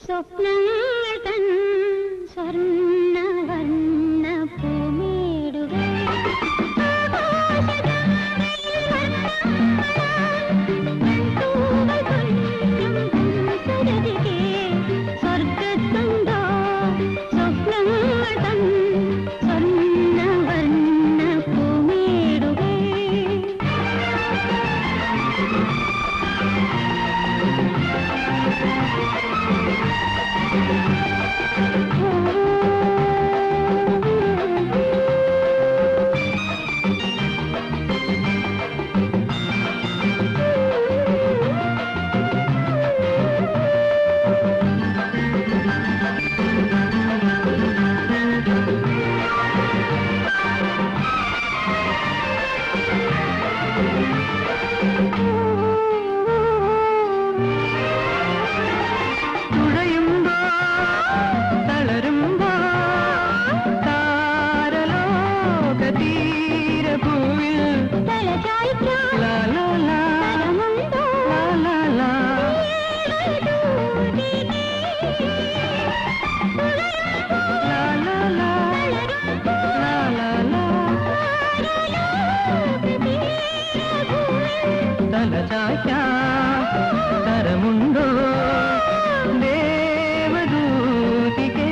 സ്വപ്നങ്ങൾ തൻ സ്വർണ്ണ വർണ്ണ പൂമേടുകൾ സ്വർഗത്തുണ്ടോ സ്വപ്നങ്ങൾ തൻ സ്വർണ്ണ വർണ്ണ പൂമേടുകൾ തുഴയുമ്പോ തളരുമ്പോ താരലോക തീരഭൂവിൽ തലചായ്ക്കാൻ ലാ ലാ ലാ തരമുണ്ടോ ലാ ലാ ലാ ലാ ലാ ലാ ലാ ലാ ലാ തലചായ്ക്കാൻ തരമുണ്ടോ ദേവദൂതികേ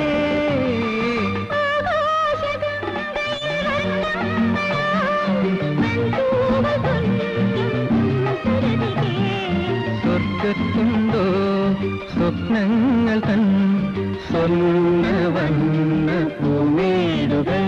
സ്വർഗത്തുണ്ടോ സ്വപ്നങ്ങൾ തൻ സ്വർണ്ണവർണ്ണ പൂമേടുകൾ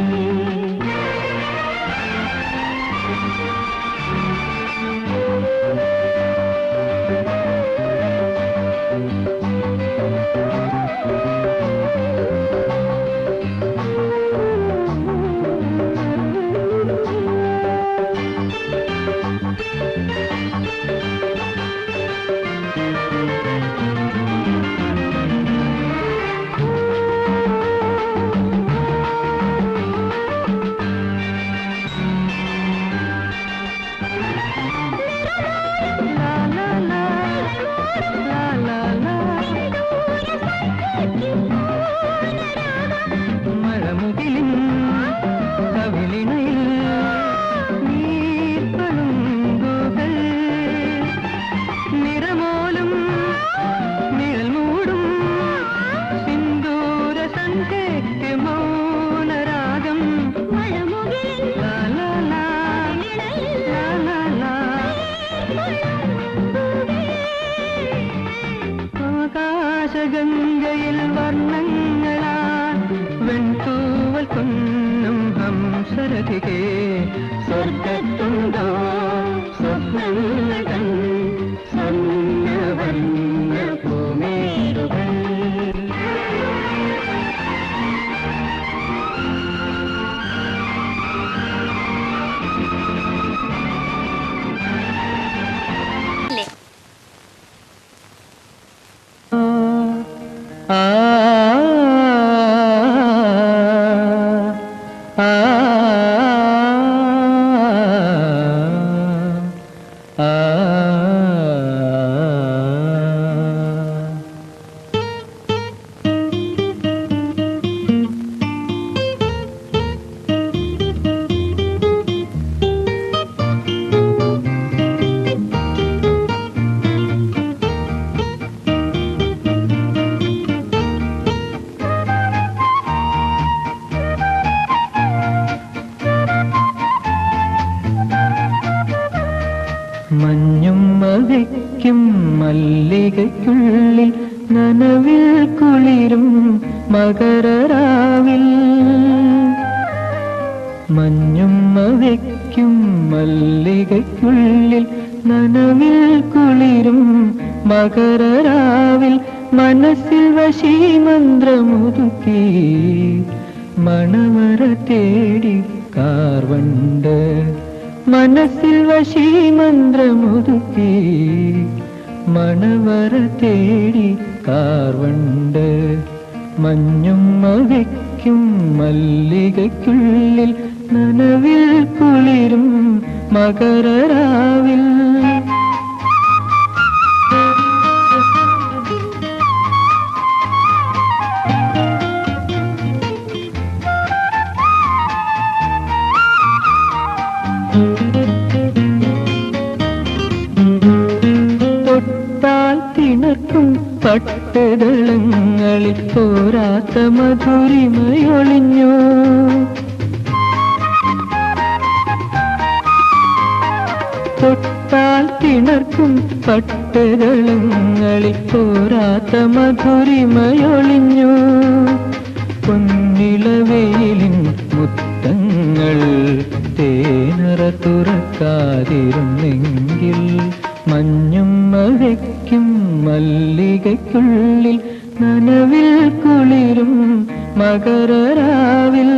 ലാ ലാ ലാ ലാ ലാ ലാ മഴമുകിലിൻ കവിളിണയിൽ നീർപ്പളുങ്കുകൾ നിറമോലും നിഴൽ മൂടും സിന്ദൂര സന്ധ്യയ്ക്ക് മൗനരാഗം ലാ ലാ ലാ ലാ ലാ ലാ ആകാശഗംഗയിൽ വർണ്ണങ്ങളാൽ വെൺതൂവൽ കൊന്നും ഹംസരഥികേ സ്വർഗത്തുണ്ടോ സ്വപ്നങ്ങൾ തൻ സ്വർണ്ണവർണ്ണ പൂമേടുകൾ ആ ആ ആ മഞ്ഞും മതിക്കും മല്ലികയ്ക്കുള്ളിൽ നനവിൽ കുളിരും മകരരാവിൽ മഞ്ഞും മതിക്കും മല്ലികയ്ക്കുള്ളിൽ നനവിൽ കുളിരും മകരരാവിൽ മനസ്സിൽ വശീമന്ത്രമുതുക്കി മണവര തേടി കാർവണ്ട് മനസ്സിൽ വശീമന്ത്രമുതുക്കി മണവര തേടി കാർവണ്ട് മഞ്ഞും മകയ്ക്കും മല്ലികയ്ക്കുള്ളിൽ നനവിൽ കുളിരും മകരരാവിൽ തൊട്ടാൽ തിണക്കും പട്ടുതളങ്ങളിൽ പോരാത്ത മധുരിമയൊളിഞ്ഞു തൊട്ടാൽ തിണർക്കും പട്ടുതളങ്ങളിൽ പോരാത്ത മധുരിമയൊളിഞ്ഞു പൊന്നിളവെയിലിൻ മുത്തങ്ങൾ തേനറ തുറക്കാതിരുന്നെങ്കിൽ മഞ്ഞും മഴയ്ക്കും മല്ലികയ്ക്കുള്ളിൽ നനവിൽ കുളിരും മകരരാവിൽ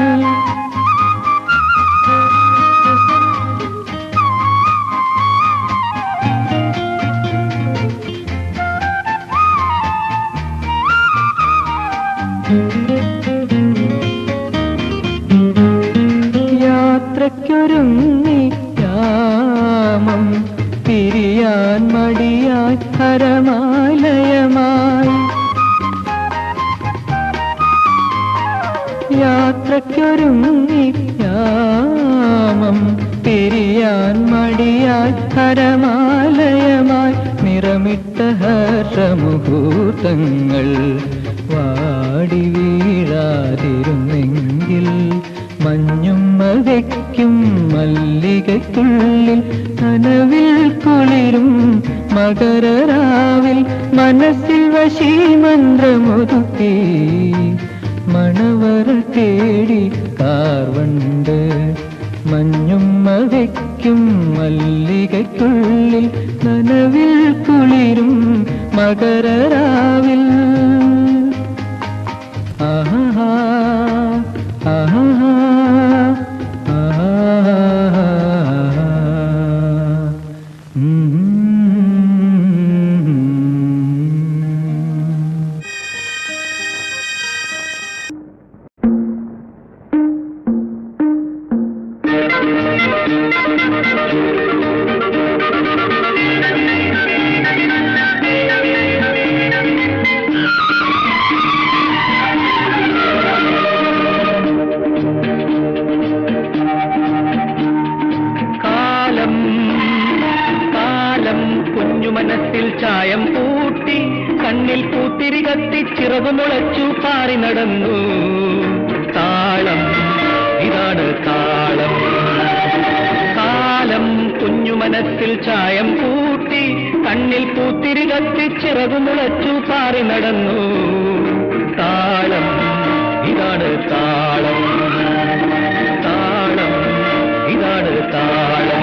യാത്രയ്ക്കൊരുങ്ങി രാമം പിരിയാൻ മടിയായി ഹരമാലയമായി യാത്രയ്ക്കൊരുങ്ങി രാമം പിരിയാൻ മടിയായി ഹരമാലയമായി നിറമിട്ട ഹർഷമുഹൂർത്തങ്ങൾ വാടി വീഴാതിരുന്നെങ്കിൽ മഞ്ഞും മതയ്ക്കും മല്ലികയ്ക്കുള്ളിൽ കനവിൽ കുളിരും മകരരാവിൽ മനസ്സിൽ വശീമന്ത്രമൊതുക്കി മണവർ തേടി കാർവണ്ട് മഞ്ഞും മതയ്ക്കും മല്ലികയ്ക്കുള്ളിൽ നനവിൽ കുളിരും മകരരാവിൽ ആഹാ ആഹാ ഉം കാലം കാലം കുഞ്ഞു മനസ്സിൽ ചായം പൂട്ടി കണ്ണിൽ പൂത്തിരി കത്തി ചിറകു മുളച്ചു പാറി നടന്നു താളം ഇതാണ് താളം കാലം കുഞ്ഞു മനസ്സിൽ ചായം പൂട്ടി കണ്ണിൽ പൂത്തിരി കത്തി ചിറകു മുളച്ചു പാറി നടന്നു താളം ഇതാണ് താളം താളം ഇതാണ് താളം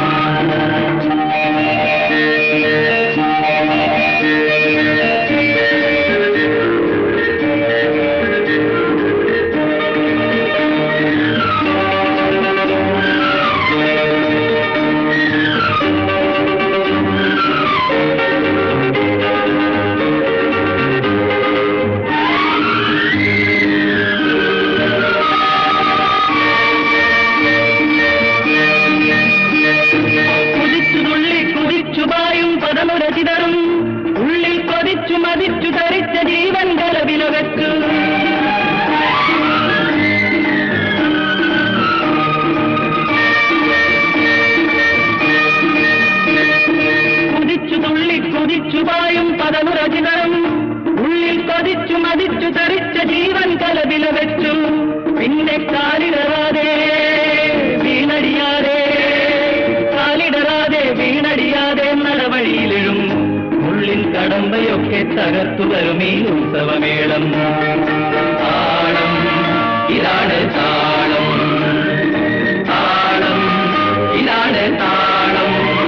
കുതിച്ചു തുള്ളി കുതിച്ചു പായും പദമുരചിതറും ഉള്ളിൽ കൊതിച്ചു മതിച്ചു ധരിച്ച ജീവൻ കലവിലകച്ചു കുതിച്ചു തുള്ളി കുതിച്ചു പായും പദമുരചിതറും ഉള്ളിൽ കൊതിച്ചു മതിച്ചു ധരിച്ച ജീവൻ കലവില വെച്ചു പിന്നെ കാലിടറാതെ വീണടിയാതെ കാലിടറാതെ വീണടിയാതെ നടവഴിയിലും ഉള്ളിൽ കടമ്പയൊക്കെ തകർത്തു വരും ഈ ഉത്സവമേളം താളം ഇതാണ് താളം താളം ഇതാണ് താളം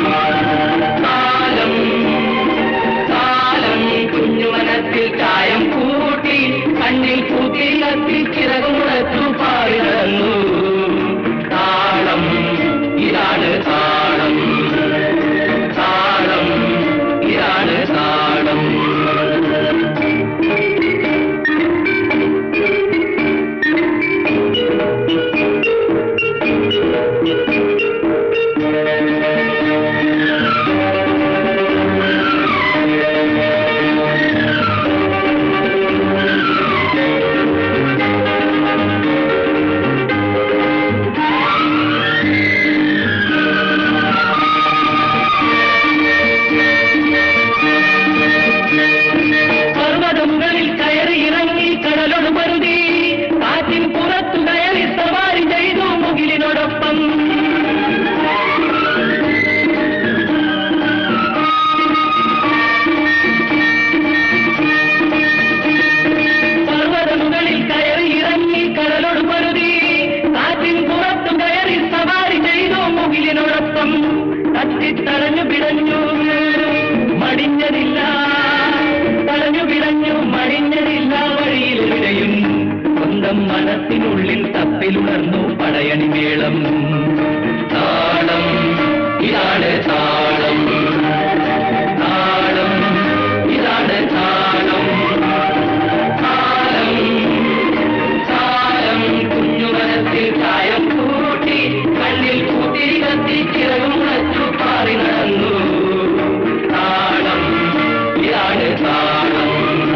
താളം താളം കുഞ്ഞു മനസ്സിൽ ചായം കൂട്ടി കണ്ണിൽ കൂട്ടി കത്തി ചിറകുമുളച്ചു പാടി നടന്നു താളം ഇതാണ് താളം താളം ഇതാണ് താളം ും മരിച്ചതില്ല തടഞ്ഞു പിടഞ്ഞു മരിഞ്ഞതില്ല വഴിയിൽ വിടയും സ്വന്തം മനസ്സിനുള്ളിൽ തപ്പിലുണർന്നു പടയണി മേളം താളം ഇതാണ് താളം താളം ഇതാണ് താളം താളം താളം കുഞ്ഞു മനസ്സിൽ ചായം കൂട്ടി കണ്ണിൽ കൂട്ടി കത്തി ചിറകും മുളച്ചു പാറി നടന്നു താളം ഇതാണ് താളം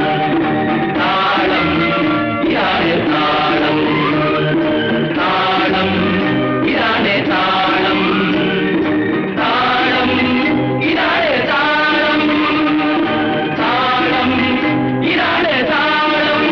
താളം ഇതാണ് താളം താളം ഇതാണ് താളം താളം ഇതാണ് താളം താളം ഇതാണ് താളം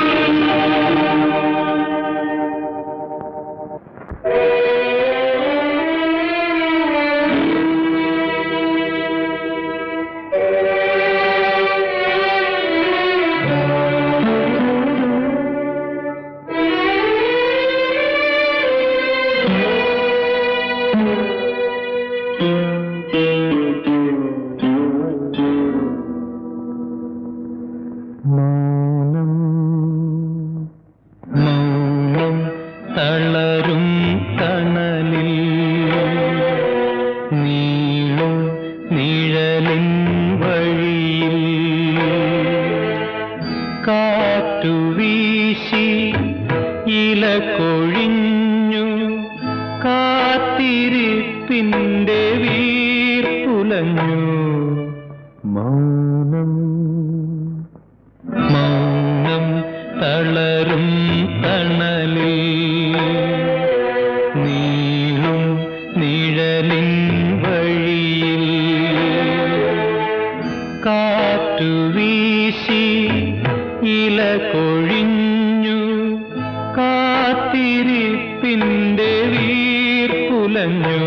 മൗനം മൗനം തളരും തണലിൽ നീളും നിഴലിൻ വഴിയിൽ കാറ്റു വീശി ഇല കൊഴിഞ്ഞു കാത്തിരിപ്പിൻ്റെ വീർപ്പുലഞ്ഞു മൗനം മൗനം തളരും തണലിൽ നീളും നിഴലിൻ വഴിയിൽ കാറ്റു വീശി ഇല കൊഴിഞ്ഞു കാത്തിരിപ്പിൻ്റെ വീർപ്പുലഞ്ഞു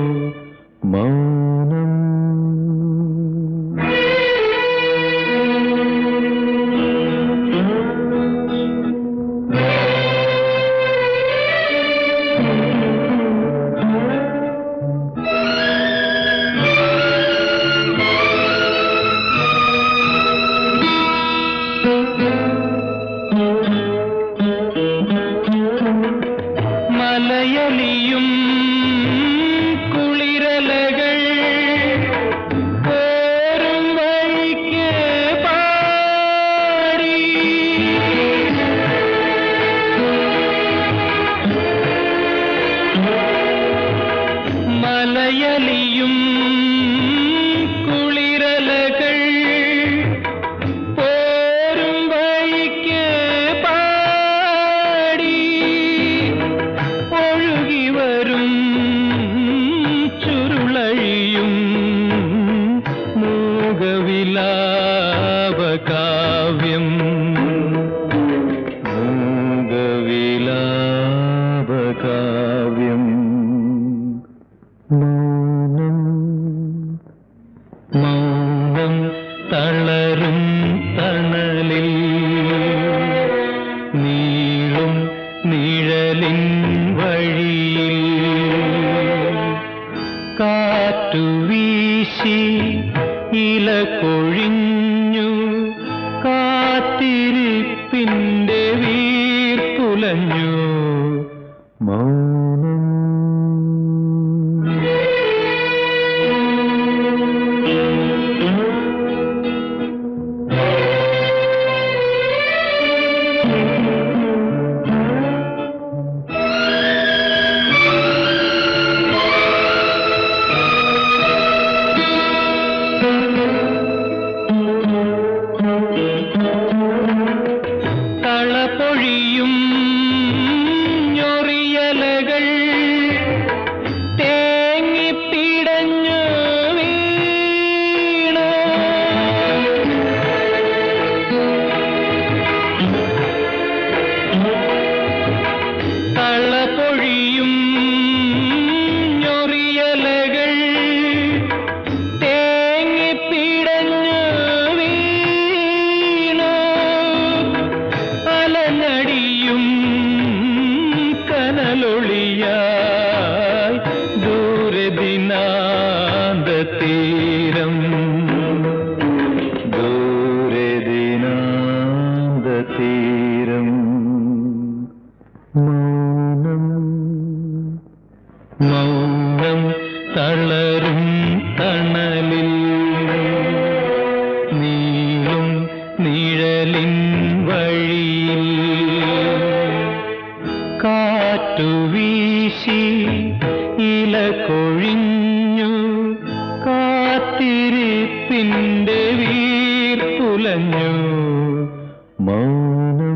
മൗനം മലയലിയും കുളിരലകൾ പോരും വഴിക്ക് പാടി മലയലിയും കുളിരലകൾ പോരും വഴിക്ക് പാടി ഒഴുകി വരും ചുരുളഴിയും മൂകവിലാപകാവ്യം മൂകവിലാപകാവ്യം മൗനം മൗനം തളരും തണലിൽ നീളും നിഴലിൻ വഴിയിൽ കാറ്റു വീശി ഇല കൊഴിഞ്ഞു കാത്തിരിപ്പിൻ്റെ വീർപ്പുലഞ്ഞു മൗനം കളപൊഴിയും ഞൊറിയലകൾ തേങ്ങിപ്പിടഞ്ഞു വീണു കളപൊഴിയും ഞൊറിയലകൾ തേങ്ങിപ്പിടഞ്ഞു വീണു വയലിൻ വഴിയിൽ കാറ്റു വീശി ഇല കൊഴിഞ്ഞു കാത്തിരിപ്പിന്റെ വീർപ്പുലഞ്ഞു മൗനം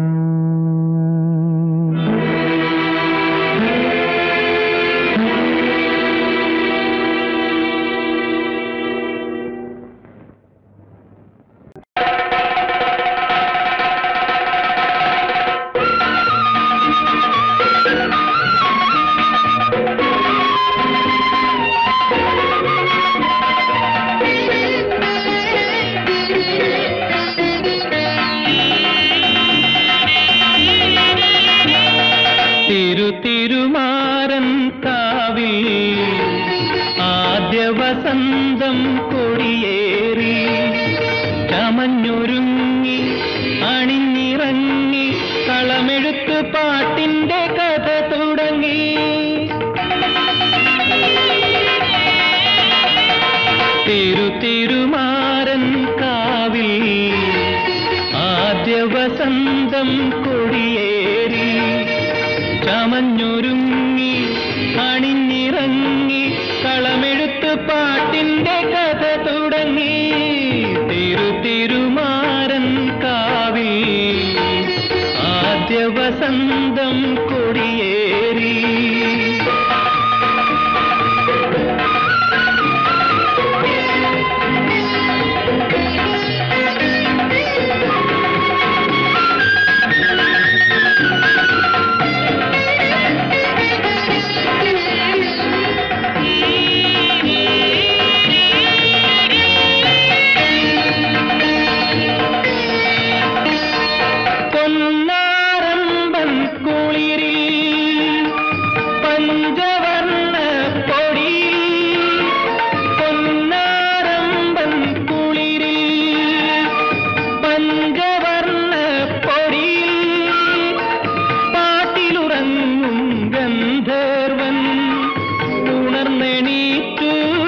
തിരു തിരുമാരൻ കാവിൽ ആദ്യ വസന്തം കൊടിയേറി ചമഞ്ഞൊരുങ്ങി അണിഞ്ഞിറങ്ങി കളമെഴുത്ത് പാട്ടിന്റെ കഥ തുടങ്ങി തിരു തിരുമാരൻ കാവിൽ ആദ്യ വസന്തം കൊടിയേറി ചമഞ്ഞൊരുങ്ങി അണിഞ്ഞിറങ്ങി കളമെഴുത്ത് പാട്ടിന്റെ കഥ തുടങ്ങി തിരു തിരുമാരൻ കാവിൽ ആദ്യ വസന്തം കൊടിയേറി പൊന്നാരമ്പൻ കുളിരിൽ പഞ്ചവർണ്ണ പൊടിയിൽ പൊന്നാരമ്പൻ കുളിരിൽ പഞ്ചവർണ്ണ പൊടിയിൽ പാട്ടിലുറങ്ങും ഗന്ധർവൻ ഉണർന്നെണീറ്റു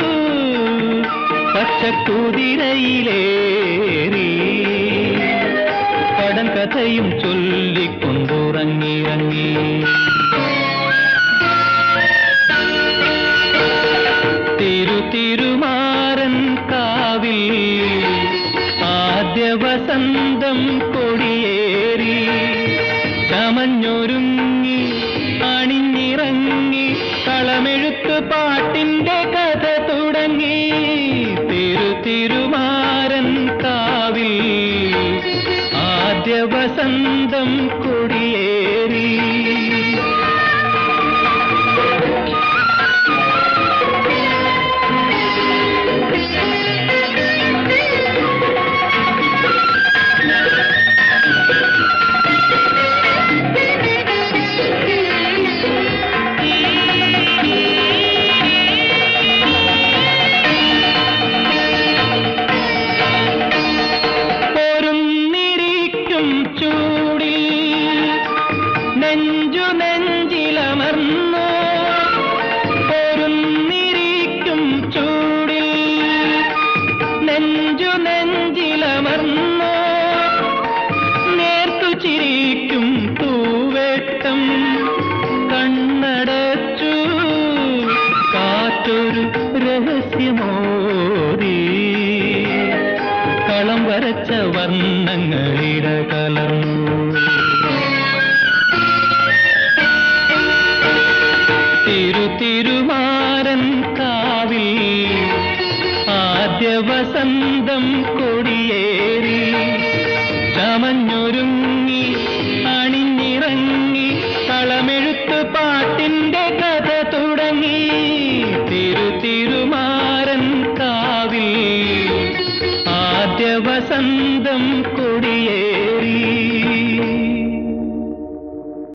പച്ചക്കുതിരയിലേറി കടൻ കഥയും ചൊല്ലിക്കൊണ്ടുറങ്ങിറങ്ങി തിരു തിരുമാരൻ കാവിൽ ആദ്യ വസന്തം കൊടിയേറി ചമഞ്ഞൊരുങ്ങി അണിഞ്ഞിറങ്ങി കളമെഴുത്ത് പാട്ടിന്റെ കഥ തുടങ്ങി തിരു തിരുമാരൻ കാവിൽ ആദ്യ വസന്തം കൊടിയേറി പൊരുന്നിരിക്കും ചൂടിൽ നെഞ്ചു നെഞ്ചിലമർന്നു പൊരുന്നിരിക്കും ചൂടിൽ നെഞ്ചു നെഞ്ചിലമർന്നു നേർത്തു ചിരിക്കും തൂവെട്ടം കണ്ണടച്ചു കാറ്റൊരു രഹസ്യമോദി കളം വരച്ച വർണ്ണങ്ങളിട കലർന്നു തിരു തിരുമാരൻ കാവിൽ ആദ്യ വസന്തം കൊടിയേറി ചമഞ്ഞൊരുങ്ങി അണിഞ്ഞിറങ്ങി കളമെഴുത്ത് പാട്ടിന്റെ കഥ തുടങ്ങി തിരു തിരുമാരൻ കാവിൽ ആദ്യ വസന്തം